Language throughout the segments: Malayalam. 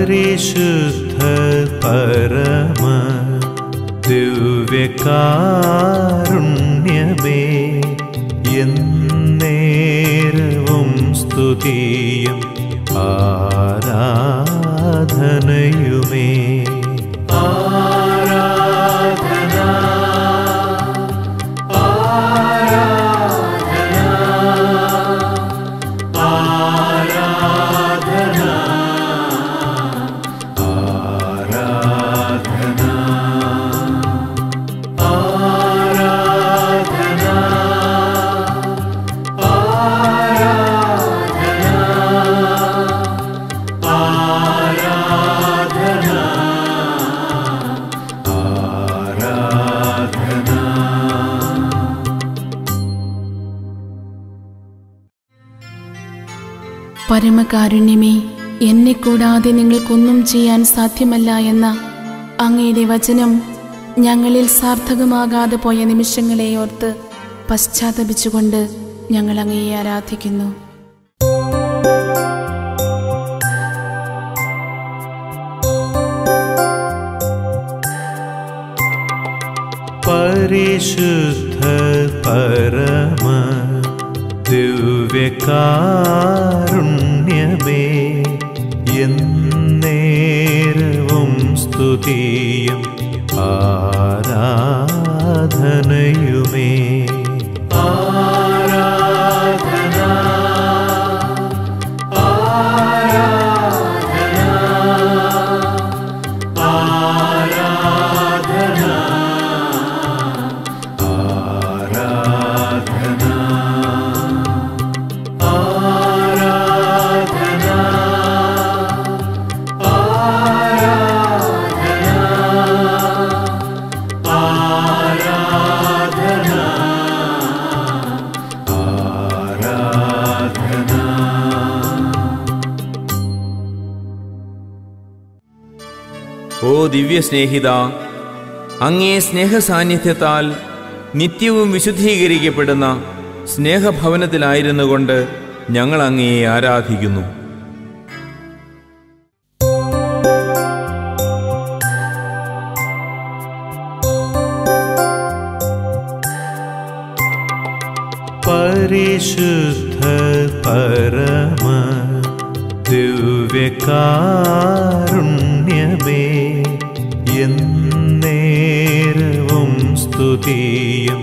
പരിശുദ്ധ പരമ ദിവ്യകാരുണ്യമേ എന്നേരവും സ്തുതിയും ആരാധനയുമേ പരമകാരുണ്യമേ എന്നെ കൂടാതെ നിങ്ങൾക്കൊന്നും ചെയ്യാൻ സാധ്യമല്ല എന്ന അങ്ങയുടെ വചനം ഞങ്ങളിൽ സാർത്ഥകമാകാതെ പോയ നിമിഷങ്ങളെ ഓർത്ത് പശ്ചാത്തപിച്ചുകൊണ്ട് ഞങ്ങൾ അങ്ങയെ ആരാധിക്കുന്നു പരിശുദ്ധ പരമ ദിവ്യകാരുണ്യമേ എന്നേരവും സ്തുതിയും ആരാധനയുമേ ഓ ദിവ്യസ്നേഹിത അങ്ങേ സ്നേഹസാന്നിധ്യത്താൽ നിത്യവും വിശുദ്ധീകരിക്കപ്പെടുന്ന സ്നേഹഭവനത്തിലായിരുന്നു കൊണ്ട് ഞങ്ങൾ അങ്ങയെ ആരാധിക്കുന്നു പരിശുദ്ധ പരമ ദിവ്യകാരുണ്യമേ എന്നേരവും സ്തുതിയും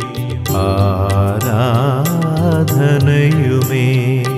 ആരാധനയുമേ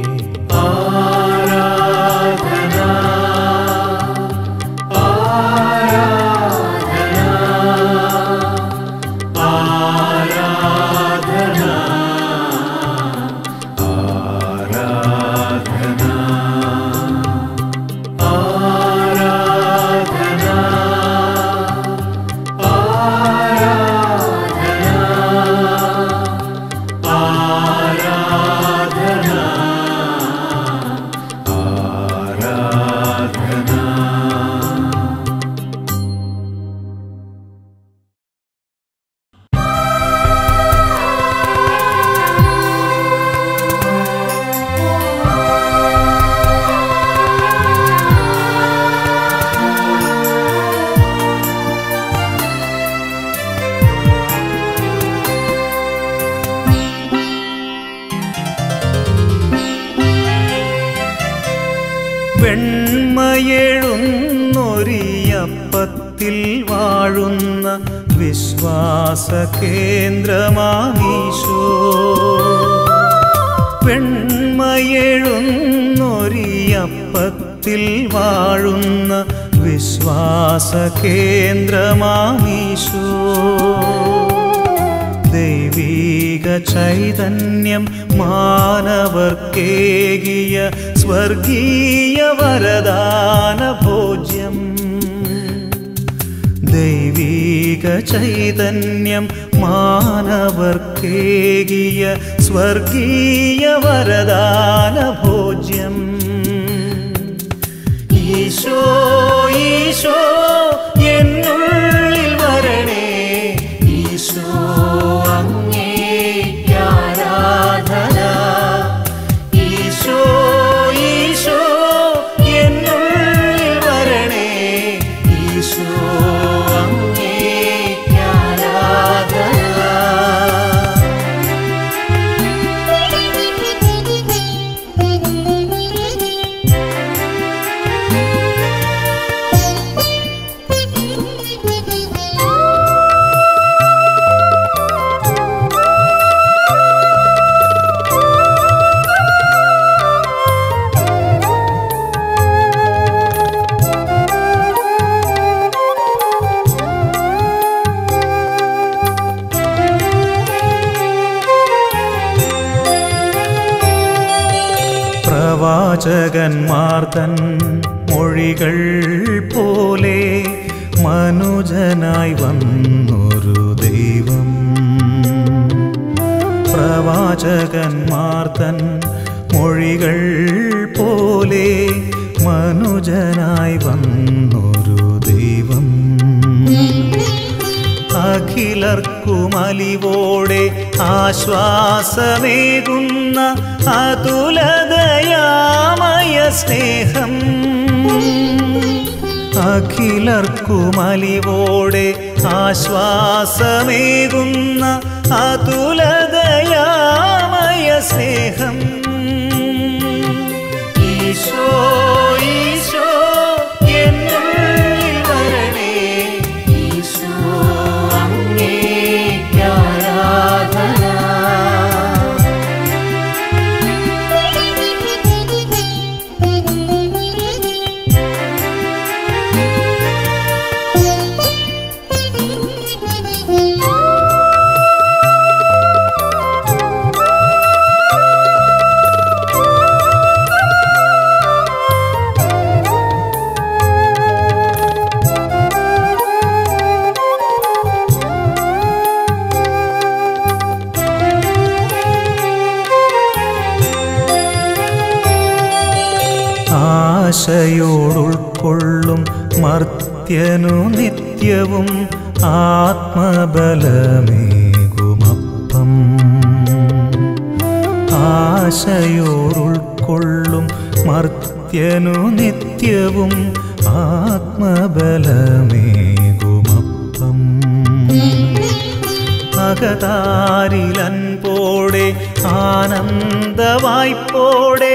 വെണ്മയെഴുന്നൊരിയപ്പത്തിൽ വാഴുന്ന വിശ്വാസ കേന്ദ്രമാമീശോ വെണ്മയെഴുന്നൊരിയപ്പത്തിൽ വാഴുന്ന വിശ്വാസ കേന്ദ്രമാമീശോ ദൈവീക ചൈതന്യം മാനവർക്കേകിയ സ്വർഗീയ വരദാന ഭോജ്യം ദൈവീക ചൈതന്യം മാനവർക്കേകിയ സ്വർഗീയ വരദാന ഭോജ്യം ഈശോ ഈശോ എന്നുള്ളിൽ വരണേ ഈശോ അങ്ങേക്കാരാധന ഈശോ ഈശോ എന്നുള്ളിൽ വരണേ പ്രവാചകന്മാർ തൻ മൊഴികൾ പോലെ മനുജനായി വന്നൊരു ദൈവം പ്രവാചകന്മാർ തൻ മൊഴികൾ പോലെ മനുജനായി വന്നൊരു ദൈവം അഖിലർക്കും അലിവോടെ ആശ്വാസമേകുന്ന അതുലതയാമയ സ്നേഹം അഖിലർക്കും അലിവോടെ ആശ്വാസമേകുന്ന അതുലതയാമയ സ്നേഹം ഈശോ ഈശോ എന്നുള്ളിൽ വരണേ ഈശോ അങ്ങേക്കാരാധന ആശയോടുൾക്കൊള്ളും മർത്യനു നിത്യവും ആത്മബലമേകുമപ്പം ആശയോടുൾക്കൊള്ളും മർത്യനു നിത്യവും ആത്മബലമേകുമപ്പം അകതാരിലൻപോടെ ആനന്ദവായ്പോടെ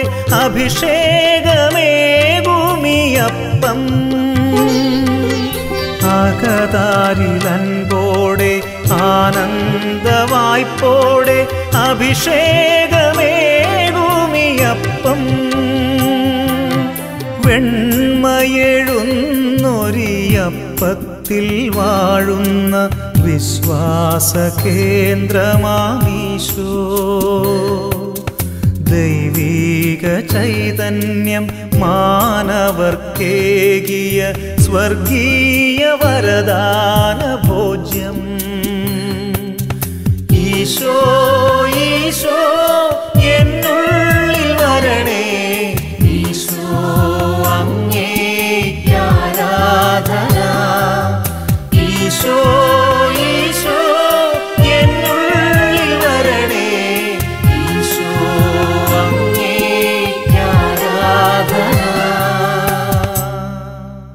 അഭിഷേകമേകുമിയപ്പം അകതാരിലൻപോടെ ആനന്ദവായ്പോടെ അഭിഷേകമേകുമിയപ്പം വെണ്മയെഴുന്നൊരിയപ്പത്തിൽ വാഴുന്ന വിശ്വാസ കേന്ദ്രമാമീശോ ദൈവീക ചൈതന്യം മാനവർക്കേകിയ സ്വർഗീയ വരദാന ഭോജ്യം ഈശോ ഈശോ എന്നുള്ളിൽ വരണേ ഈശോ അങ്ങേക്കാരാധന ഈശോ ഈശോ എന്നുള്ളിൽ വരണേ ഈശോ അങ്ങേക്കാരാധന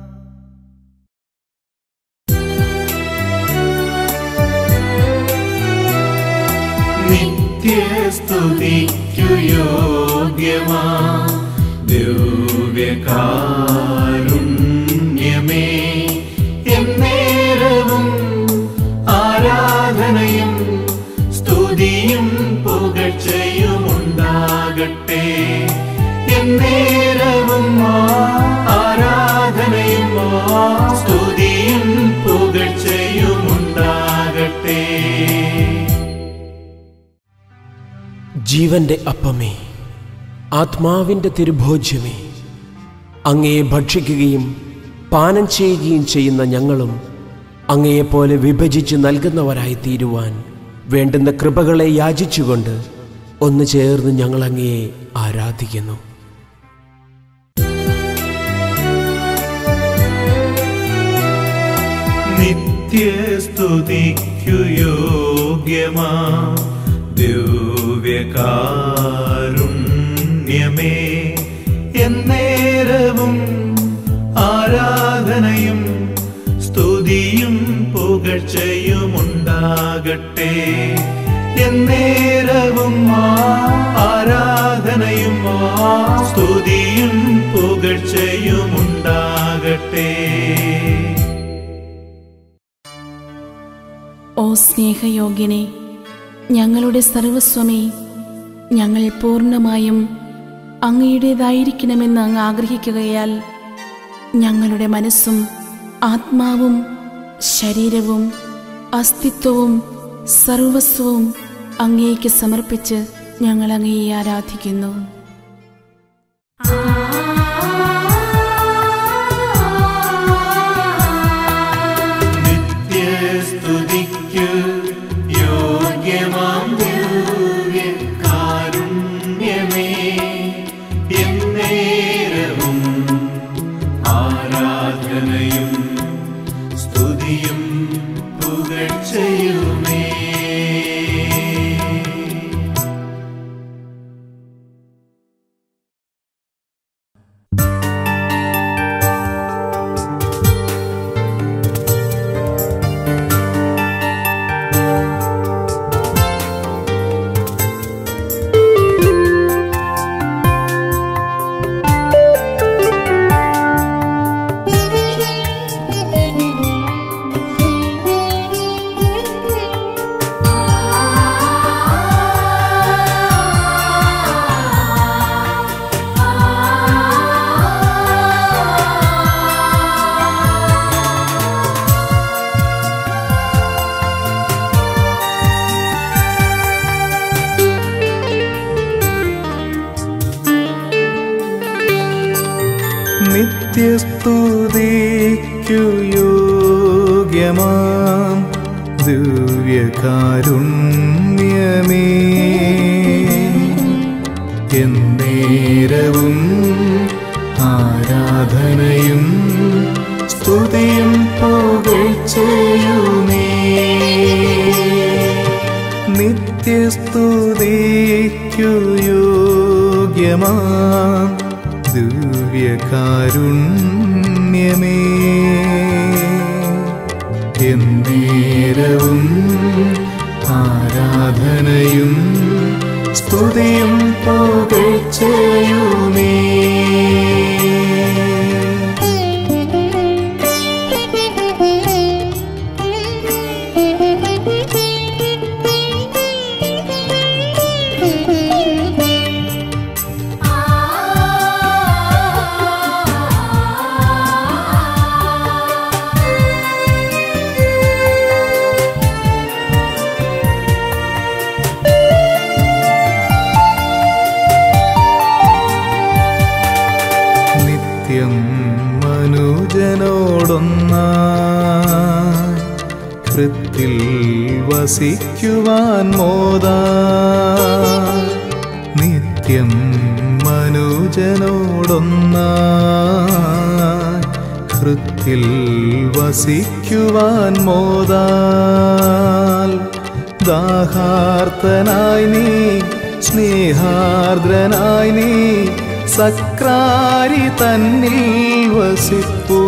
നിത്യസ്തുതിക്കു യോഗ്യമാ ദിവ്യകാരുണ്യമേ എന്നേരവും ആരാധനയും സ്തുതിയും പുകഴ്ചയും ഉണ്ടാകട്ടെ എന്നേരവും ആരാധനയും സ്തുതിയും പുകഴ്ചയും ഉണ്ടാകട്ടെ ജീവന്റെ അപ്പമേ ആത്മാവിൻ്റെ തിരുഭോജ്യമേ അങ്ങയെ ഭക്ഷിക്കുകയും പാനം ചെയ്യുകയും ചെയ്യുന്ന ഞങ്ങളും അങ്ങയെപ്പോലെ വിഭജിച്ച് നൽകുന്നവരായി തീരുവാൻ വേണ്ടുന്ന കൃപകളെ യാചിച്ചുകൊണ്ട് ഒന്ന് ചേർന്ന് ഞങ്ങൾ അങ്ങയെ ആരാധിക്കുന്നു നിത്യസ്തുതിക്കു യോഗ്യമാ ദിവ്യകാരുണ്യമേ എന്നേരവും ആരാധനയും സ്തുതിയും പുകഴ്ചയും ഉണ്ടാകട്ടെ എന്നേരവും ആരാധനയും സ്തുതിയും പുകഴ്ചയും ഉണ്ടാകട്ടെ ഓ സ്നേഹയോഗ്യനെ ഞങ്ങളുടെ സർവസ്വമേ ഞങ്ങൾ പൂർണ്ണമായും അങ്ങയുടേതായിരിക്കണമെന്ന് അങ്ങ് ആഗ്രഹിക്കുകയാൽ ഞങ്ങളുടെ മനസ്സും ആത്മാവും ശരീരവും അസ്തിത്വവും സർവസ്വവും അങ്ങേക്ക് സമർപ്പിച്ച് ഞങ്ങൾ അങ്ങയെ ആരാധിക്കുന്നു ആ യോഗ്യമാം ദിവ്യ കാരുണ്യമേ എന്നേരവും ആരാധനയും സ്തുതിയും പുകഴ്ചയുമേ നിത്യസ്തുതിക്കു യോഗ്യമാം ദിവ്യകാരുണ്യമേ എന്നേരവും ആരാധനയും സ്തുതിയും പുകഴ്ചയുമേ നിത്യസ്തുതിക്കു യോഗ്യമാം ദിവ്യകാരുണ്യമേ എന്നേരവും ആരാധനയും സ്തുതിയും പുകഴ്ചയുമേ നിത്യം മനുജനോടൊന്നായി കൃത്തിൽ വസിക്കുവാൻ മോദ നിത്യം മനുജനോടൊന്നായി കൃത്തിൽ വസിക്കുവാൻ മോദാൽ ദാഹാർത്തനായി നീ സ്നേഹാർദ്രനായി നീ സക്രാരി തന്നിൽ വസിപ്പൂ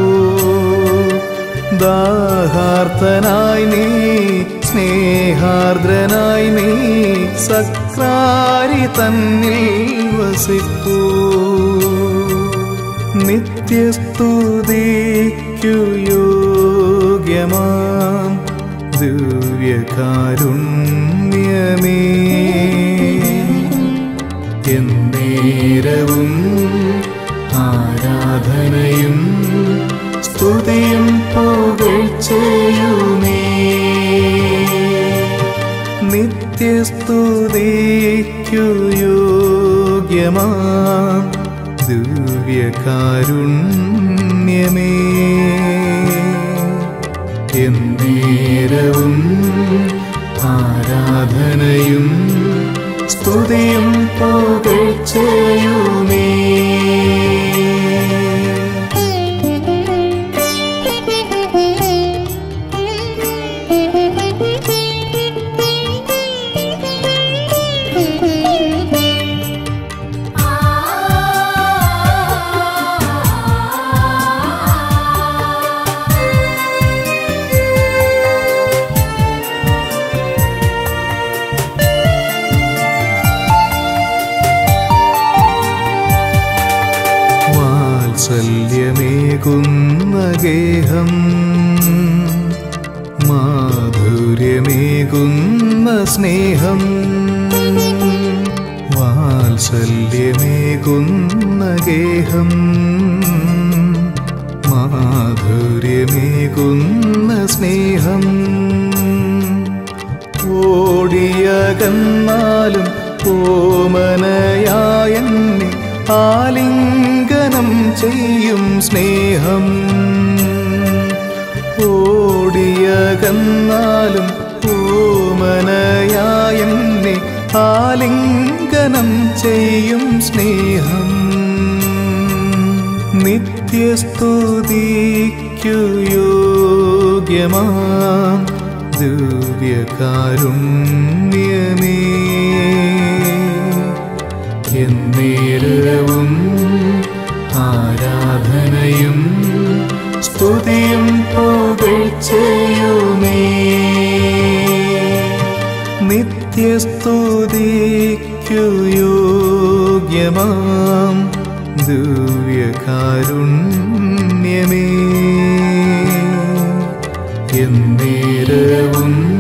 ദാഹാർത്തനായി നീ സ്നേഹാർദ്രനായി നീ സക്രാരി തന്നിൽ വസിപ്പൂ നിത്യസ്തുതിക്കു യോഗ്യമാം ദിവ്യകാരുണ്യമേ എന്നേരവും ആരാധനയും സ്തുതിയും പുകഴ്ചയുമേ നിത്യസ്തുതിക്കു യോഗ്യമാം ദിവ്യകാരുണ്യമേ എന്നേരവും ആരാധനയും സ്തുതിയും പുകഴ്ചയുമേ വാത്സല്യമേകുന്ന ഗേഹം മാധുര്യമേകുന്ന സ്നേഹം വാത്സല്യമേകുന്ന ഗേഹം മാധുര്യമേകുന്ന സ്നേഹം ഓടിയകന്നാലും ഓമനയായെന്നെ ആലിംഗനം ചെയ്യും സ്നേഹം ഓടിയകന്നാലും ഓമനയായെന്നെ ആലിംഗനം ചെയ്യും സ്നേഹം നിത്യസ്തുതിക്കു യോഗ്യമാം ദിവ്യകാരുണ്യമേ എന്നേരവും ആരാധനയും സ്തുതിയും പുകഴ്ചയുമേ നിത്യസ്തുതിക്കു യോഗ്യമാം ദിവ്യകാരുണ്യമേ എന്നേരവും